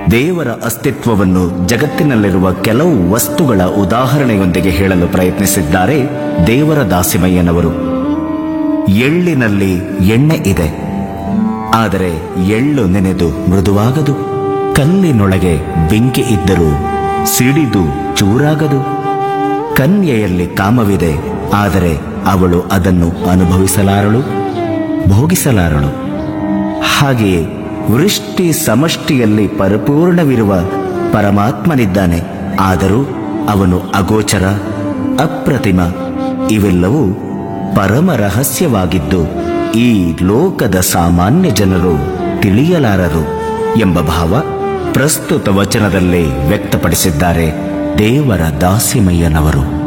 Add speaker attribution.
Speaker 1: ದೇವರ ಅಸ್ತಿತ್ವವನ್ನು ಜಗತ್ತಿನಲ್ಲಿರುವ ಕೆಲವು ವಸ್ತುಗಳ ಉದಾಹರಣೆಯೊಂದಿಗೆ ಹೇಳಲು ಪ್ರಯತ್ನಿಸಿದ್ದಾರೆ ದೇವರ ದಾಸಿಮಯ್ಯನವರು ಎಳ್ಳಿನಲ್ಲಿ ಎಣ್ಣೆ ಇದೆ ಆದರೆ ಎಳ್ಳು ನೆನೆದು ಮೃದುವಾಗದು ಕಲ್ಲಿನೊಳಗೆ ಬೆಂಕಿ ಇದ್ದರೂ ಸಿಡಿದು ಚೂರಾಗದು ಕನ್ಯೆಯಲ್ಲಿ ಕಾಮವಿದೆ ಆದರೆ ಅವಳು ಅದನ್ನು ಅನುಭವಿಸಲಾರಳು ಭೋಗಿಸಲಾರಳು ಹಾಗೆಯೇ ವೃಷ್ಟಿ ಸಮಷ್ಟಿಯಲ್ಲಿ ಪರಿಪೂರ್ಣವಿರುವ ಪರಮಾತ್ಮನಿದ್ದಾನೆ ಆದರೂ ಅವನು ಅಗೋಚರ ಅಪ್ರತಿಮ ಇವೆಲ್ಲವೂ ಪರಮ ರಹಸ್ಯವಾಗಿದ್ದು ಈ ಲೋಕದ ಸಾಮಾನ್ಯ ಜನರು ತಿಳಿಯಲಾರರು ಎಂಬ ಭಾವ ಪ್ರಸ್ತುತ ವಚನದಲ್ಲಿ ವ್ಯಕ್ತಪಡಿಸಿದ್ದಾರೆ ದೇವರ ದಾಸಿಮಯ್ಯನವರು